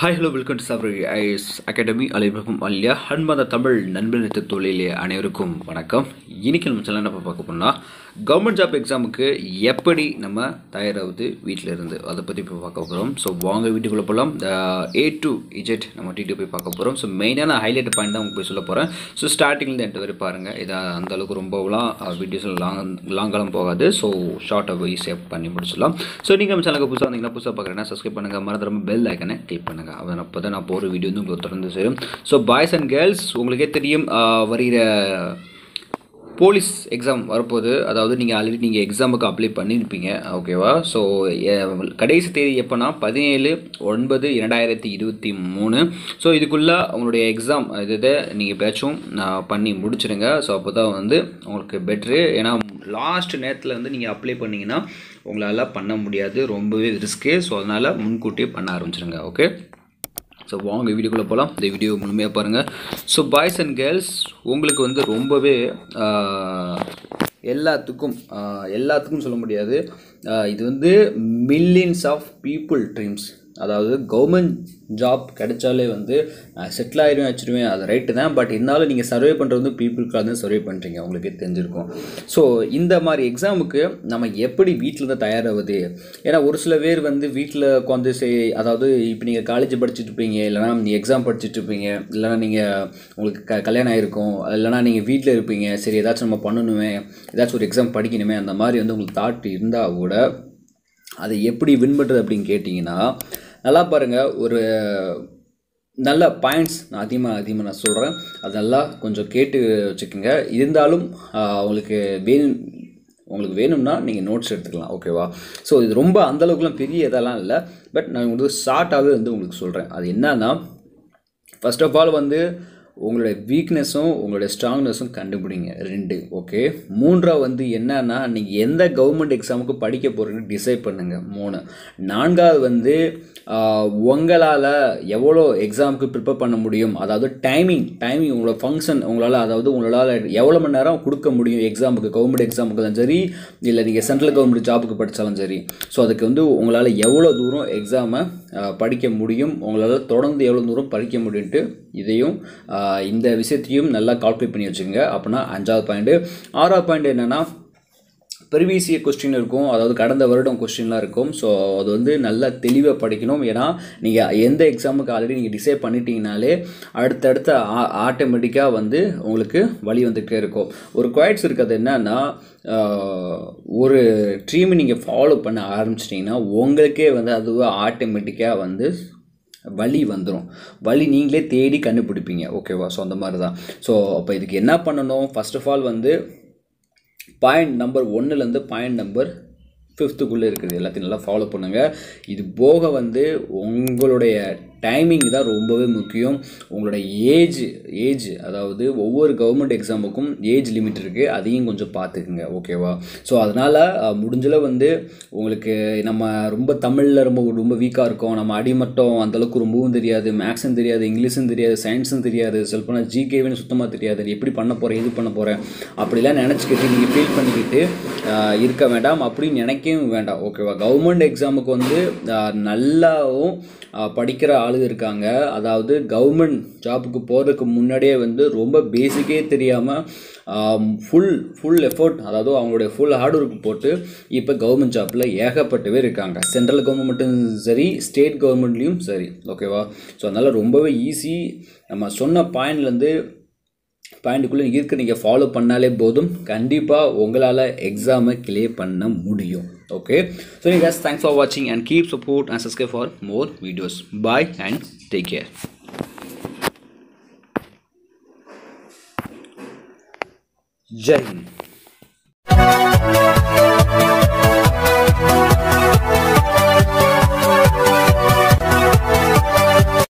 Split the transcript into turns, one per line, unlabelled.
hi hello welcome to Sabari IAS academy அலைவகம் அல்லியா அன்பான தமிழ் நண்பனத்து தொழிலே அனைவருக்கும் வணக்கம் இன்னைக்கு நம்ம சேனல் என்ன பார்க்க போனால் கவர்மெண்ட் ஜாப் எக்ஸாமுக்கு எப்படி நம்ம தயாராகுது வீட்டில் இருந்து அதை பற்றி இப்போ பார்க்க போகிறோம் ஸோ வாங்க வீட்டுக்குள்ளே போகலாம் ஏ டு இஜெட் நம்ம டிடி போய் பார்க்க போகிறோம் ஸோ மெயினான ஹைலைட் பாயிண்ட் தான் உங்களுக்கு போய் சொல்ல போகிறேன் ஸோ ஸ்டார்டிங்லேருந்து என்ட்டு வரை பாருங்கள் இதை அந்த அளவுக்கு ரொம்பலாம் வீடியோஸ் லாங் லாங்காலம் போகாது ஸோ ஷார்ட்டாக ஈஸியாக பண்ணி முடிச்சிடலாம் ஸோ நீங்கள் நம்ம சேனலுக்கு புதுசாக வந்தீங்கன்னா புதுசாக பார்க்குறேன்னா சப்ஸ்கிரைப் பண்ணுங்கள் மறந்துடாம பெல் ஐக்கனை கிளிக் பண்ணுங்கள் அவன் அப்போ தான் நான் போகிற வீடியோ வந்து உங்களுக்கு தொடர்ந்து சேரும் ஸோ பாய்ஸ் அண்ட் கேர்ள்ஸ் உங்களுக்கே தெரியும் ஆஹ், வருகிற போலீஸ் எக்ஸாம் வரப்போகுது அதாவது நீங்கள் ஆல்ரெடி நீங்கள் எக்ஸாமுக்கு அப்ளை பண்ணியிருப்பீங்க ஓகேவா ஸோ கடைசி தேதி எப்போனா பதினேழு ஒன்பது இரண்டாயிரத்தி இருபத்தி மூணு ஸோ இதுக்குள்ளே உங்களுடைய எக்ஸாம் இது இதை நீங்கள் பேச்சும் பண்ணி முடிச்சிடுங்க ஸோ அப்போ தான் வந்து உங்களுக்கு பெட்ரு ஏன்னா லாஸ்ட் நேரத்தில் வந்து நீங்கள் அப்ளை பண்ணிங்கன்னா உங்களால் பண்ண முடியாது ரொம்பவே ரிஸ்க்கு ஸோ அதனால் முன்கூட்டியே பண்ண ஆரம்பிச்சிடுங்க ஓகே ஸோ வாங்க வீடியோக்குள்ளே போகலாம் இந்த வீடியோ முழுமையாக பாருங்கள் ஸோ பாய்ஸ் அண்ட் கேர்ள்ஸ் உங்களுக்கு வந்து ரொம்பவே ஆஹ், எல்லாத்துக்கும் ஆஹ், எல்லாத்துக்கும் சொல்ல முடியாது ஆஹ், இது வந்து மில்லியன்ஸ் ஆஃப் பீப்புள் ட்ரீம்ஸ் அதாவது கவர்மெண்ட் ஜாப் கிடைச்சாலே வந்து செட்டில் ஆயிரும் வச்சுருவேன் அது ரைட்டு தான் பட் இருந்தாலும் நீங்கள் சர்வே பண்ணுறது வந்து பீப்புளுக்காக தான் சர்வே பண்ணுறீங்க உங்களுக்கே தெரிஞ்சிருக்கும் ஸோ இந்த மாதிரி எக்ஸாமுக்கு நம்ம எப்படி வீட்டில் இருந்து தயாராகுது ஏன்னா ஒரு சில பேர் வந்து வீட்டில் உட்காந்து செய் அதாவது இப்போ நீங்கள் காலேஜ் படிச்சுட்டு இருப்பீங்க இல்லைனா நீங்கள் எக்ஸாம் படிச்சுட்டு இருப்பீங்க இல்லைனா நீங்கள் உங்களுக்கு க கல்யாணம் ஆகிருக்கும் இல்லைனா நீங்கள் வீட்டில் இருப்பீங்க சரி ஏதாச்சும் நம்ம பண்ணணுமே ஏதாச்சும் ஒரு எக்ஸாம் படிக்கணுமே அந்த மாதிரி வந்து உங்களுக்கு தாட் இருந்தால் கூட அதை எப்படி வின் பண்ணுறது அப்படின்னு கேட்டிங்கன்னா நல்லா பாருங்கள் ஒரு நல்ல பாயிண்ட்ஸ் நான் அதிகமாக அதிகமாக நான் சொல்கிறேன் அதெல்லாம் கொஞ்சம் கேட்டு வச்சுக்கோங்க இருந்தாலும் ஆஹ், உங்களுக்கு வேணும் உங்களுக்கு வேணும்னா நீங்கள் நோட்ஸ் எடுத்துக்கலாம் ஓகேவா ஸோ இது ரொம்ப அந்தளவுக்குலாம் பெரிய இதெல்லாம் இல்லை பட் நான் உங்களுக்கு ஷார்ட்டாகவே வந்து உங்களுக்கு சொல்கிறேன் அது என்னன்னா ஃபர்ஸ்ட் ஆஃப் ஆல் வந்து உங்களுடைய வீக்னஸும் உங்களுடைய ஸ்ட்ராங்னஸும் கண்டுபிடிங்க ரெண்டு ஓகே மூன்றாவது வந்து என்னன்னா நீங்கள் எந்த கவர்மெண்ட் எக்ஸாமுக்கு படிக்க போகிறீங்கன்னு டிசைட் பண்ணுங்கள் மூணு நான்காவது வந்து உங்களால் எவ்வளோ எக்ஸாமுக்கு ப்ரிப்பேர் பண்ண முடியும் அதாவது டைமிங் டைமிங் உங்களோட ஃபங்க்ஷன் உங்களால் அதாவது உங்களால் எவ்வளோ மணி நேரம் கொடுக்க முடியும் எக்ஸாமுக்கு கவர்மெண்ட் எக்ஸாமுக்கு தான் சரி இல்லை நீங்கள் சென்ட்ரல் கவர்மெண்ட் ஜாபுக்கு படித்தாலும் சரி ஸோ அதுக்கு வந்து உங்களால் எவ்வளோ தூரம் எக்ஸாமை படிக்க முடியும் உங்களால் தொடர்ந்து எவ்வளோ தூரம் படிக்க முடியும்ட்டு இதையும் ஆஹ், இந்த விஷயத்தையும் நல்லா கால்குலேட் பண்ணி வச்சுக்கோங்க அப்படின்னா அஞ்சாவது பாயிண்ட்டு ஆறாவது பாயிண்ட் என்னென்னா ப்ரீவியஸ் இயர் கொஸ்டின் இருக்கும் அதாவது கடந்த வருடம் கொஸ்டின்லாம் இருக்கும் ஸோ அது வந்து நல்லா தெளிவாக படிக்கணும் ஏன்னா நீங்கள் எந்த எக்ஸாமுக்கு ஆல்ரெடி நீங்கள் டிசைட் பண்ணிட்டீங்கனாலே அடுத்தடுத்த ஆட்டோமேட்டிக்காக வந்து உங்களுக்கு வழி வந்துகிட்டே இருக்கும் ஒரு குவாய்ட்ஸ் இருக்கிறது என்னன்னா ஆஹ், ஒரு ட்ரீமை நீங்கள் ஃபாலோ பண்ண ஆரம்பிச்சிட்டிங்கன்னா உங்களுக்கே வந்து அதுவே ஆட்டோமேட்டிக்காக வந்து வழி வந்துடும் வழி நீங்களே தேடி கண்டுபிடிப்பீங்க ஓகேவா ஸோ அந்த மாதிரி தான் ஸோ அப்போ இதுக்கு என்ன பண்ணணும் ஃபர்ஸ்ட் ஆஃப் ஆல் வந்து பாயிண்ட் நம்பர் ஒன்றுலேருந்து பாயிண்ட் நம்பர் ஃபிஃப்த்துக்குள்ளே இருக்குது எல்லாத்தையும் நல்லா ஃபாலோ பண்ணுங்கள் இது போக வந்து உங்களுடைய டைமிங் தான் ரொம்பவே முக்கியம் உங்களோட ஏஜ் ஏஜ் அதாவது ஒவ்வொரு கவர்மெண்ட் எக்ஸாமுக்கும் ஏஜ் லிமிட் இருக்குது அதையும் கொஞ்சம் பார்த்துக்குங்க ஓகேவா ஸோ அதனால் முடிஞ்சளவு வந்து உங்களுக்கு நம்ம ரொம்ப தமிழில் ரொம்ப ரொம்ப வீக்காக இருக்கோம் நம்ம அடிமட்டம் அந்தளவுக்கு ரொம்பவும் தெரியாது மேக்ஸும் தெரியாது இங்கிலீஷும் தெரியாது சயின்ஸும் தெரியாது சொல்லப்போனால் ஜிகேவின்னு சுத்தமாக தெரியாது நீ எப்படி பண்ண போகிறேன் இது பண்ண போகிறேன் அப்படிலாம் நினச்சிக்கிட்டு நீங்கள் ஃபீல் பண்ணிக்கிட்டு ஆஹ், இருக்க வேண்டாம் அப்படின்னு நினைக்கவும் வேண்டாம் ஓகேவா கவர்மெண்ட் எக்ஸாமுக்கு வந்து ஆஹ், நல்லாவும் ஆஹ், படிக்கிற ஆளுங்க இருக்காங்க அதாவது கவர்மெண்ட் ஜாபுக்கு போகிறதுக்கு முன்னாடியே வந்து ரொம்ப பேசிக்கே தெரியாமல் ஃபுல் ஃபுல் எஃபோர்ட் அதாவது அவங்களுடைய ஃபுல் ஹார்ட் ஒர்க் போட்டு இப்போ கவர்மெண்ட் ஜாப்பில் ஏகப்பட்டவே இருக்காங்க சென்ட்ரல் கவர்மெண்ட்டும் சரி ஸ்டேட் கவர்மெண்ட்லேயும் சரி ஓகேவா ஸோ அதனால் ரொம்பவே ஈஸி நம்ம சொன்ன பாயிண்ட்லேருந்து பாயிண்ட்டுக்குள்ளே இருக்க நீங்கள் ஃபாலோ பண்ணாலே போதும் கண்டிப்பாக உங்களால் எக்ஸாமை கிளியர் பண்ண முடியும் ஓகே ஸோ நீங்கள் தேங்க்ஸ் ஃபார் வாட்சிங் and keep support and subscribe for more videos bye and take care Jai Hind